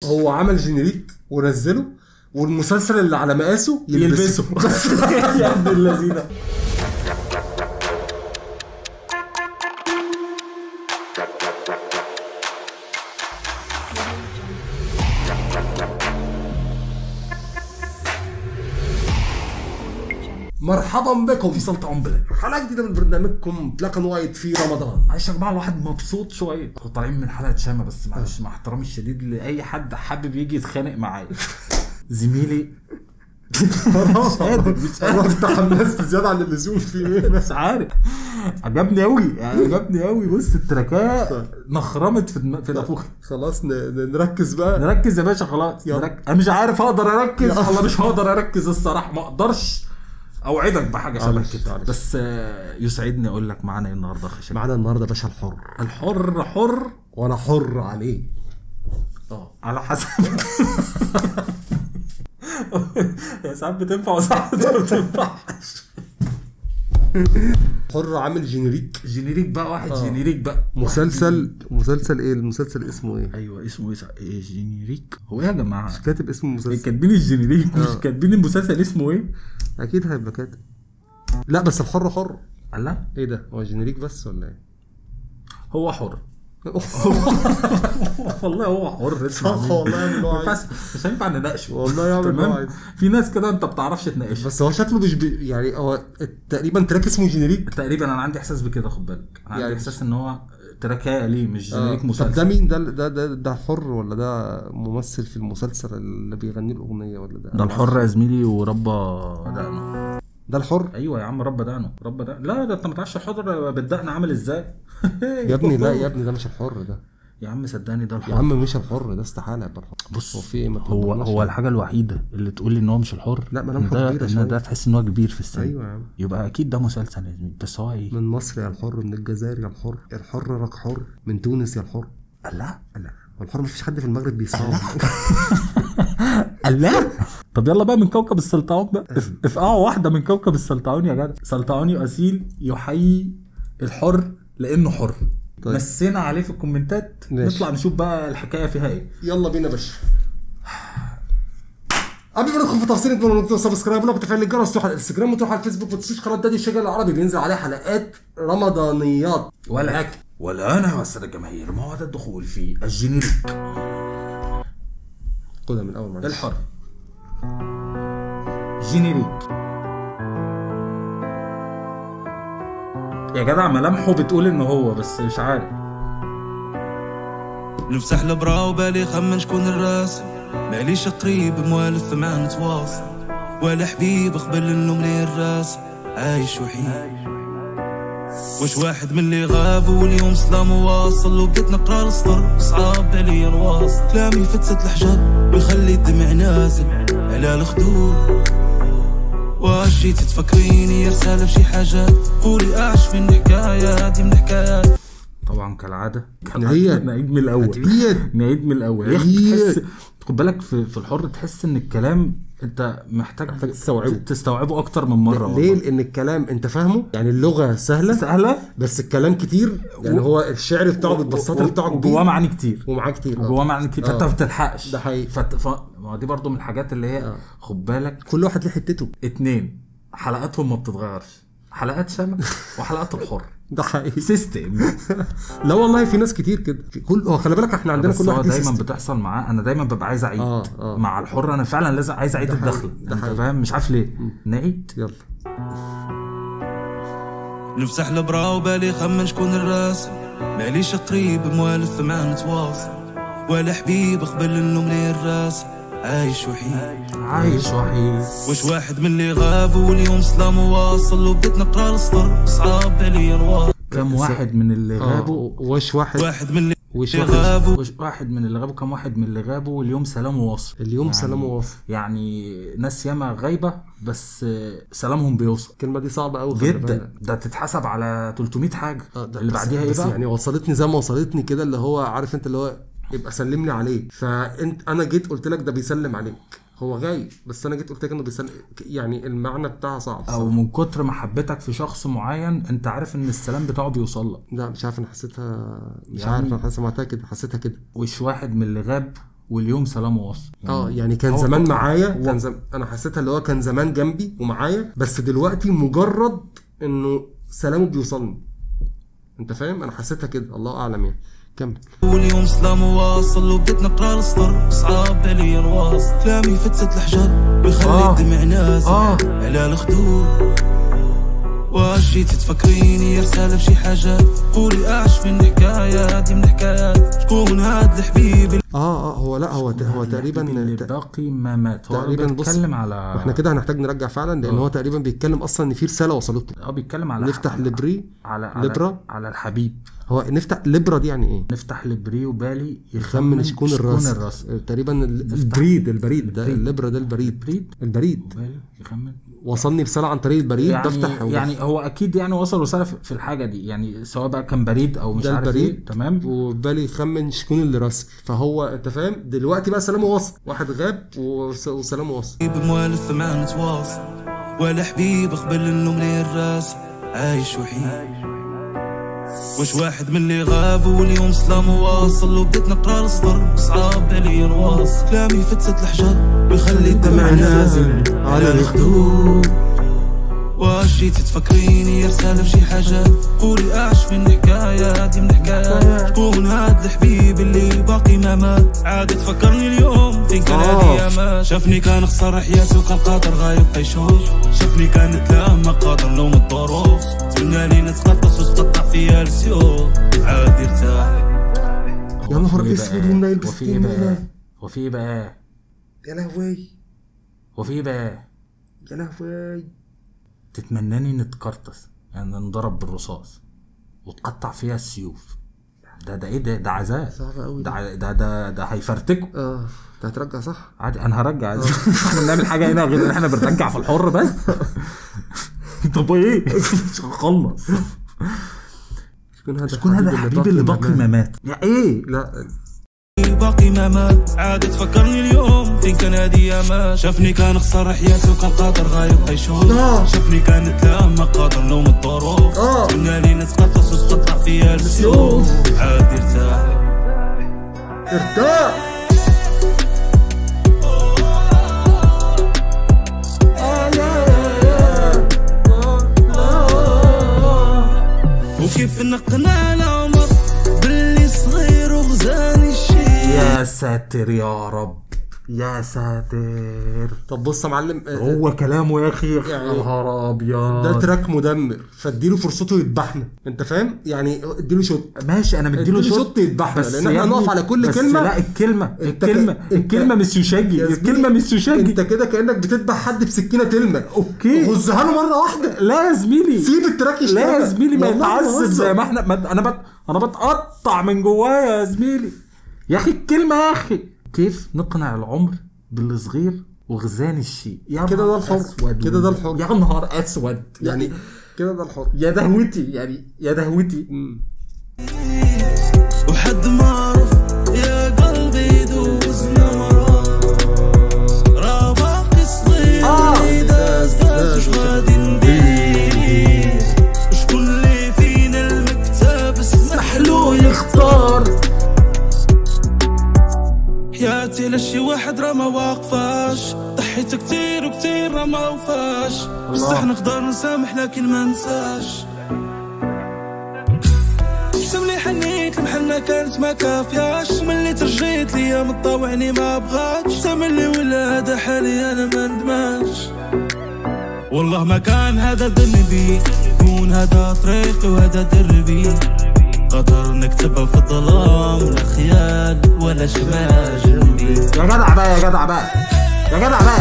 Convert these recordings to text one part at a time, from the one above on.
هو عمل جينيريك ونزله والمسلسل اللي على مقاسه يلبسه يلبسه يا ابن اللذينه مرحبا بكم في سلطعون بلاد حلقه جديده من برنامجكم بلاك اند وايت في رمضان معلش يا جماعه الواحد مبسوط شويه كنا طالعين من حلقه شامه بس معلش مع احترامي الشديد لاي حد حابب يجي يتخانق معايا زميلي مش قادر مش قادر انا تحمست زياده عن اللزوم في ايه مش عارف عجبني قوي يعني عجبني قوي بص التراكات نخرمت في دم- في نافوخي خلاص ن- ن- نركز بقى نركز يا باشا خلاص يلا. نركز. انا مش عارف اقدر اركز يلا. والله مش هقدر اركز الصراحه ما اقدرش اوعدك بحاجه شبه معلش، كده معلش. بس آه، يسعدني اقول لك معانا ايه النهارده يا خشب معانا النهارده باشا الحر الحر حر وانا حر عليه اه على حسب هي ساعات بتنفع وساعات ما بتنفعش حر عامل جينيريك جينيريك بقى واحد آه. جينيريك بقى مسلسل مسلسل ايه المسلسل اسمه ايه ايوه اسمه ايه سا- إيه جينيريك هو ايه يا جماعه كاتب اسم المسلسل كاتبين الجينيريك مش آه. كاتبين المسلسل اسمه ايه اكيد هيبقى كاتب لا بس الحر حر الله ايه ده هو جينيريك بس ولا ايه هو حر والله هو حر اسمع صح مني. والله يعمل اللي هو ما ينفعش- مش هينفع نناقشه والله يعمل اللي هو تمام عايزه. في ناس كده انت بتعرفش تناقشها بس هو شكله مش بي يعني هو تقريبا تراك اسمه جينيريك تقريبا انا عندي احساس بكده خد بالك انا عندي يعني- احساس ان هو تراكايه ليه مش جينيريك آه. طب مسلسل ده مين ده ده ده ده حر ولا ده ممثل في المسلسل اللي بيغني الاغنيه ولا ده ده الحر يا زميلي وربى دقنه ده الحر ايوه يا عم ربى دقنه ربى دقنه لا ده انت ما تعرفش الحر بالدقن عامل ازاي يا ابني لا يا ابني ده مش الحر ده يا عم صدقني ده الحر يا عم مش الحر ده استحاله يبقى الحر بص هو في ايه ما هو تلخبطناش هو يعني. الحاجه الوحيده اللي تقول لي ان هو مش الحر لا، ما إن لمحه ده كبيرة ان شوية. ده تحس ان هو كبير في السن ايوه يا عم يبقى اكيد ده مسلسل يا زميلي بس هو ايه من مصر يا الحر من الجزائر يا الحر الحر راك حر من تونس يا الحر الله لا هو الحر مفيش حد في المغرب بيسمعه الله طب يلا بقى من كوكب السلطعون بقى اف- افقعوا واحده من كوكب السلطعون يا جدع سلطعوني اصيل يحيي الحر لانه حر طيب. مسينا عليه في الكومنتات ماشي. نطلع نشوف بقى الحكايه فيها ايه يلا بينا يا باشا قبل ما ندخل في تفاصيل اتمنى انكم سبسكرايب لايك وتفعيل الجرس تروح على الانستجرام وتروح على الفيسبوك ما تنسوش قناه دادي الشجر العربي بينزل عليها حلقات رمضانيات ولكن والان يا الساده الجماهير موعد الدخول في الجينيريك خدها من اول معلش الحر جينيريك يا جدع ملامحه بتقول ان هو بس مش عارف نفتح البرا وبالي خمن شكون الراسم ماليش قريب موالف معاه نتواصل ولا حبيب قبل انه ملي الراسم عايش وحيد واش واحد من اللي غاب واليوم سلام واصل وبديت نقرا السطر صعاب عليا نواصل كلامي فتت الحجر ويخلي الدمع نازل على الخدود واش جيتي تفكريني يا رسالة بشي حاجات قولي اعش من حكاية هادي من حكايات طبعا كالعاده هي- نعيد من الاول هتبيد نعيد من الاول يا اخي هي- تحس خد بالك في, في الحر تحس ان الكلام انت محتاج محتاج تستوعبه. تستوعبه اكتر من مره ليه والله. لان الكلام انت فاهمه يعني اللغه سهله سهله بس الكلام كتير يعني و- هو الشعر بتاعه بالبساطه بتاعه وجواه كبير معاني كتير ومعاه كتير آه. وجواه معاني كتير فانت آه. ما بتلحقش ده حقيقي. فت... ف... ما هو دي برضو من الحاجات اللي هي خد بالك كل واحد ليه حتته اتنين حلقاتهم ما بتتغيرش حلقات شمع وحلقات الحر ده حقيقي سيستم لا والله في ناس كتير كده في كل هو خلي بالك احنا عندنا بس كل هو واحد ليه دايما سيستم. بتحصل معاه انا دايما ببقى عايز اعيد آه، آه. مع الحر انا فعلا لازم عايز اعيد حقيقي، الدخله ده انت حقيقي. فاهم مش عارف ليه نعيد يلا نفتح البرا وبالي خمن شكون الراسم ماليش قريب موالف معاه نتواصل ولا حبيب قبل انه ملي الراسم عايش وحيد عايش وحيد واش واحد من اللي غاب واليوم سلام واصل وبديت نقرا السطر صعاب عليا نواصل كم واحد من اللي اه غابوا وش واحد واحد من اللي وش اللي واحد غابوا وش- واحد من اللي غابوا كم واحد من اللي غابوا واليوم سلام ووصل اليوم سلام ووصل يعني ناس ياما غايبه بس سلامهم بيوصل الكلمه دي صعبه قوي جدا ده تتحسب على 300 حاجه آه، ده اللي بس- بعديها ايه بس بقى يعني وصلتني زي ما وصلتني كده اللي هو عارف انت اللي هو يبقى سلم لي عليه فانت انا جيت قلت لك ده بيسلم عليك هو غايب بس انا جيت قلت لك انه بيسلم يعني المعنى بتاعها صعب او من كتر محبتك في شخص معين انت عارف ان السلام بتاعه بيوصل لك لا مش عارف انا حسيتها مش يعني- عارف انا سمعتها كده حسيتها كده وش واحد من اللي غاب واليوم سلام ووصل اه يعني كان هو زمان طبعاً. معايا هو- كان زم... انا حسيتها اللي هو كان زمان جنبي ومعايا بس دلوقتي مجرد انه سلامه بيوصلني انت فاهم انا حسيتها كده الله اعلم يعني كمل واليوم سلام واصل وبديت نقرا السطر صعب عليا نواصل كلامي فتت الحجر ويخلي آه. الدمع نازل آه. على الخدود واش جيتي تفكريني رسالة بشي حاجات قولي اعش من حكايات من حكايات شكون هاد الحبيب اه اه هو لا هو ت... هو اللي تقريبا ت- باقي ما مات هو تقريبا بص بيتكلم على احنا كده هنحتاج نرجع فعلا لان آه. هو تقريبا بيتكلم اصلا ان في رساله وصلت له اه بيتكلم على نفتح على لبري على على, لبرا؟ على الحبيب هو نفتح لبرا دي يعني ايه نفتح لبري وبالي يخمن شكون الراس الراس آه، تقريبا ال- البريد البريد ده البريد. اللبرا ده البريد البريد البريد وبالي يخمن وصلني رساله عن طريق البريد يعني بفتح يعني هو اكيد يعني وصل رساله في في الحاجه دي يعني سواء بقى كان بريد او مش ده عارف البريد ايه تمام وبالي يخمن شكون اللي راسل فهو انت فاهم دلوقتي بقى سلامه وصل واحد غاب وس- وسلامه وصل موالف ما نتواصل ولا حبيب قبل النوم لي الراس عايش وحيد واش واحد من اللي غاب واليوم سلام واصل وبديت نقرا السطر صعب عليا نواصل كلامي فتت الحجر ويخلي الدمع نازل على الخدود واش جيتي تفكريني رسالة بشي حاجات قولي اعش من حكايات من حكايات شكون هاد الحبيب اللي باقي ما مات عاد تفكرني اليوم فين كان آه. هادي يا ما شافني كان خسر حياته وكان قادر غايب يشوف شافني كان تلام ما قادر لوم الظروف تمنى لي نتقطص وتقطع فيا السيوف عاد يرتاح يا نهار اسود والنايل وفي ايه بقى بستين وفي ايه بقى يا لهوي وفي ايه بقى يا لهوي تتمناني نتقرطس يعني نضرب بالرصاص وتقطع فيها السيوف ده ده ايه ده ده عذاب صعب قوي ده ع- ده ده ده هيفرتكوا اه انت هترجع صح عادي انا هرجع احنا بنعمل حاجه هنا غير ان احنا بنرجع في الحر بس طب ايه مش هنخلص شكون هذا شكون هذا الحبيب اللي باقي ما مات يا ايه لا باقي ما مات عاد تفكرني اليوم فين كان هادي يا ما شافني كان خسر حياته وكان قادر غايب يشوف آه. شافني كان تلام ما قادر لوم الظروف آه. قلنا لي نتقطص وتقطع فيا السيوف عاد يرتاح ارتاح وكيف نقنع العمر باللي صغير وغزاني الشيء يا ساتر يا رب يا ساتر طب بص يا معلم آه، هو كلامه يا اخي يعني يا نهار ابيض ده تراك مدمر فاديله فرصته يذبحنا انت فاهم يعني اديله شوت ماشي انا مديله اديله شوت شوت يذبحنا بس لان احنا يا ابني- هنقف على كل بس كلمه لا الكلمه انت الكلمه ك- انت- الكلمه مش يشجي يا زميلي، الكلمه مش يشجي انت كده كانك بتذبح حد بسكينه تلمه اوكي. غزها له مره واحده لا يا زميلي سيب التراك يشتغل لا يا زميلي ما والله يتعذب بهزر. زي ما احنا ما انا بت... انا بتقطع من جوايا يا زميلي يا اخي الكلمه يا اخي كيف نقنع العمر بالصغير وغزان الشيء يا كده ده نهار الحر. أسود. كده ده الحر. يا نهار اسود يعني كده ده الحر يا دهوتي يعني يا دهوتي مم. وحد ما عرف يا قلبي يدوز نمرة راه باقي صغير آه. داز داز وش غادي ندير شكون اللي فينا المكتب اسمح له يختار حياتي لشي واحد راه ما واقفاش ضحيت كتير وكتير راه ما وفاش بصح نقدر نسامح لكن ما نساش ملي حنيت المحنة كانت ما كافياش ملي ترجيت ليا مطاوعني ما بغاتش تا ملي ولا هذا حالي انا ما ندماش والله ما كان هذا ذنبي يكون هذا طريقي وهذا دربي قدر نكتبها في الظلام لا خيال ولا شمال جنبي يا جدع بقى يا جدع بقى يا جدع بقى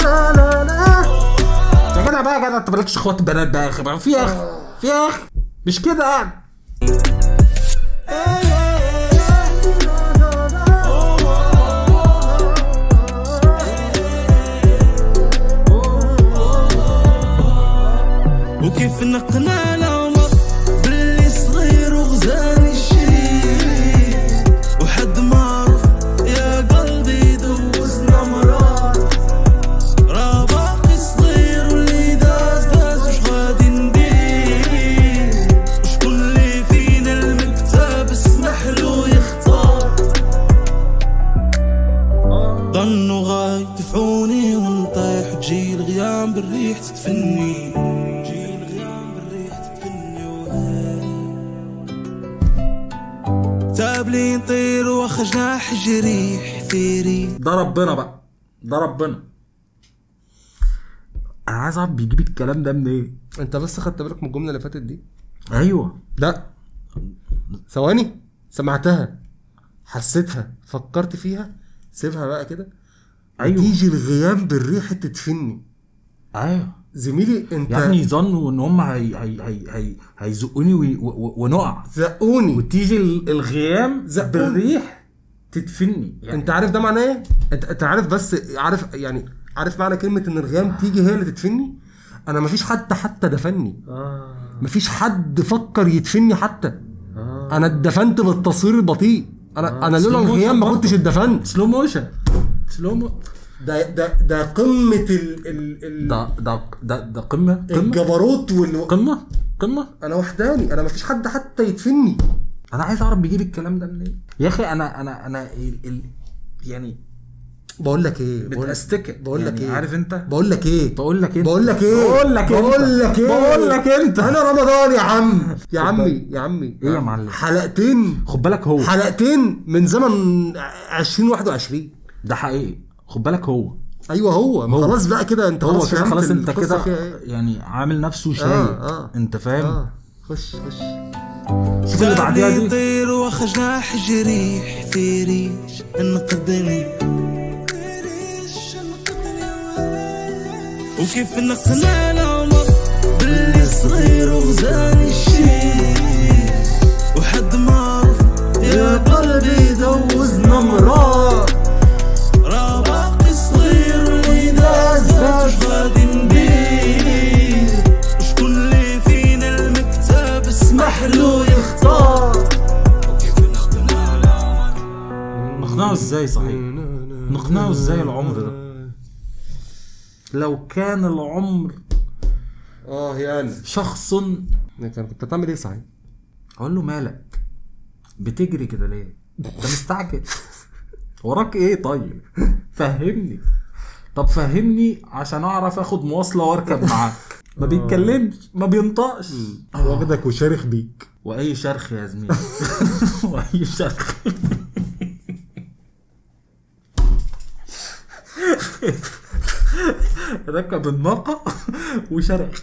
يا جدع بقى يا جدع انت مالكش اخوات بنات بقى يا اخي بقى في يا اخي في يا اخي مش كده يعني وكيف نقنع العمر باللي صغير وغزاني الشيء وحد ما عرف يا قلبي يدوز نمرات راه باقي صغير واللي داز داز وش غادي ندير شكون اللي فينا المكتب اسمح ظنوا غاي دفعوني ونطيح تجي الغيام بالريح تدفني تجي الغيام بالريح تدفني وهاي تاب لي نطير واخا جناح جريح ثيري ده ربنا بقى ده ربنا انا عايز اعرف بيجيب الكلام ده منين انت بس خدت بالك من الجمله اللي فاتت دي ايوه لا ثواني سمعتها حسيتها فكرت فيها سيبها بقى كده أيوة. تيجي الغيام بالريح تدفني ايوه زميلي انت يعني ظنوا ان هم هي هي هي هي هيزقوني وي- و- و- ونقع زقوني وتيجي ال- الغيام زقوني. بالريح تدفني يعني انت عارف ده معناه ايه؟ انت, انت عارف بس عارف يعني عارف معنى كلمه ان الغيام تيجي هي اللي تدفني؟ انا مفيش حد حتى دفني اه مفيش حد فكر يدفني حتى اه انا اتدفنت بالتصوير البطيء انا آه، انا لولا slow motion الغيام ما برضه. كنتش اتدفنت سلو موشن سلو مو ده ده ده قمه ال ال ال ده ده ده ده قمه قمه الجبروت وال قمه قمه انا وحداني انا مفيش حد حتى يدفني انا عايز اعرف بيجيب الكلام ده منين يا اخي انا انا انا ال ال يعني بقول لك ايه بقول- بتأستك بقول لك يعني ايه عارف انت بقول لك ايه بقول لك انت بقول لك ايه بقول لك انت بقول لك ايه بقول لك انت انا رمضان يا عم يا عمي يا عمي ايه يا معلم؟ حلقتين خد بالك هو حلقتين من زمن 2021 ده حقيقي خد بالك هو ايوه هو, ما خلاص بقى كده انت هو خلاص كده فهمت خلاص انت القصة كده فيها ايه. يعني عامل نفسه شايف آه، آه. انت فاهم اه خش خش شوف اللي بعديها دي يطير واخا جناح جريح في ريش انقذني وكيف نقنع العمر باللي صغير وغزاني الشيء وحد ما عرف يا قلبي دوزنا مرار راه باقي صغير واذا زاد غادي نبير شكون اللي فينا المكتب اسمح له يختار وكيف نقنع العمر نقنعه ازاي صحيح نقنعه ازاي العمر ده لو كان العمر اه يا انا شخص كان كنت هتعمل ايه صحيح؟ اقول له مالك بتجري كده ليه انت مستعجل وراك ايه طيب فهمني طب فهمني عشان اعرف اخد مواصله واركب معاك ما بيتكلمش ما بينطقش واخدك وشارخ بيك واي شرخ يا زميلي واي شرخ ركب الناقه وشرخ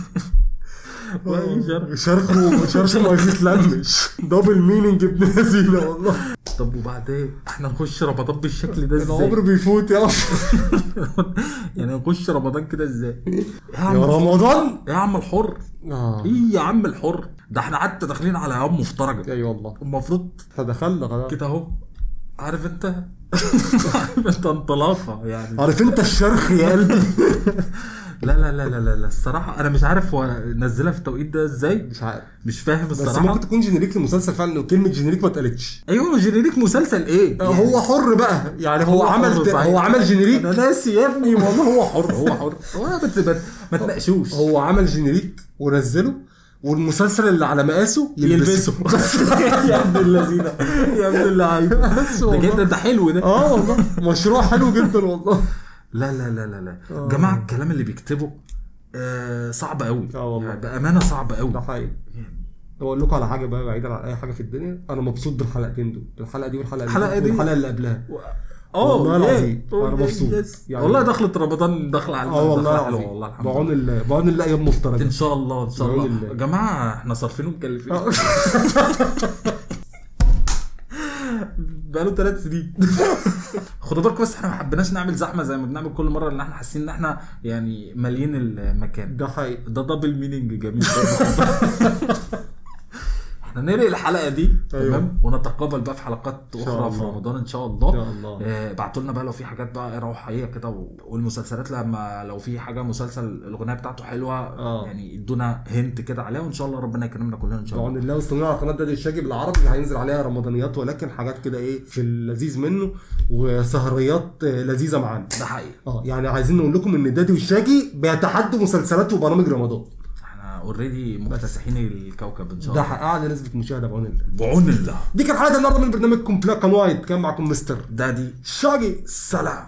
واي شرخ شرخ وشرخ ما بيتلمش دبل مينينج ابن لذينه والله طب وبعدين احنا نخش رمضان بالشكل ده العمر ازاي؟ بيفوت يا يعني نخش رمضان كده ازاي؟ يا يا عم رمضان يا عم الحر اه ايه يا عم الحر ده احنا حتى داخلين على يوم مفترجه اي والله المفروض احنا دخلنا خلاص كده اهو عارف انت عارف انت انطلاقه يعني عارف انت الشرخ يا قلبي لا لا لا لا لا, لا. الصراحه انا مش عارف هو نزلها في التوقيت ده ازاي مش عارف مش فاهم بس الصراحه ممكن تكون جينيريك لمسلسل فعلا وكلمه جينيريك ما اتقالتش ايوه جينيريك مسلسل ايه يعني هو حر بقى يعني هو, هو حر عمل صحيح. هو عمل جينيريك انا ناسي يا ابني والله هو حر هو حر هو ما تبقى- ما تناقشوش هو عمل جينيريك ونزله والمسلسل اللي على مقاسه يلبسه يلبسه يا ابن اللذينه يا ابن اللعيبه بس ده والله. جدا ده حلو ده اه والله مشروع حلو جدا والله لا لا لا لا لا جماعه الكلام اللي بيكتبه آه صعب قوي آه والله. يعني بامانه صعب قوي ده حقيقي اقول لكم على حاجه بقى بعيدا عن اي حاجه في الدنيا انا مبسوط بالحلقتين دول الحلقه دي والحلقه اللي الحلقة فاتت دي؟ والحلقه اللي قبلها اه والله ليه؟ العظيم انا يس- مبسوط يس. يعني والله دخلت رمضان دخل على اه والله دخلة حلوة العظيم والله الحمد بعون لله الله بعون الله ايام مفترجه ان شاء الله ان شاء بعون الله الله. يا جماعه احنا صارفين ومكلفين آه. بقاله ثلاث سنين خدوا بالكم بس احنا ما حبيناش نعمل زحمه زي ما بنعمل كل مره لان احنا حاسين ان احنا يعني مالين المكان ده حقيقي ده دبل مينينج جميل احنا ننهي الحلقه دي أيوة. تمام ونتقابل بقى في حلقات اخرى في الله. رمضان ان شاء الله إن شاء الله. آه بعتوا لنا بقى لو في حاجات بقى روحيه كده و- والمسلسلات لما لو في حاجه مسلسل الاغنيه بتاعته حلوه آه. يعني ادونا هنت كده عليها وان شاء الله ربنا يكرمنا كلنا ان شاء بعون الله الله واستنونا على قناه دادي الشاجي بالعربي اللي هينزل عليها رمضانيات ولكن حاجات كده ايه في اللذيذ منه وسهريات آه، لذيذه معانا ده حقيقي اه يعني عايزين نقول لكم ان دادي والشاجي بيتحدوا مسلسلات وبرامج رمضان احنا اوريدي مكتسحين الكوكب ان شاء ده الله اعلى نسبه مشاهده بعون الله بعون الله دي كانت حلقه النهارده من برنامجكم بلاك اند وايت كان معكم مستر دادي شاجي سلام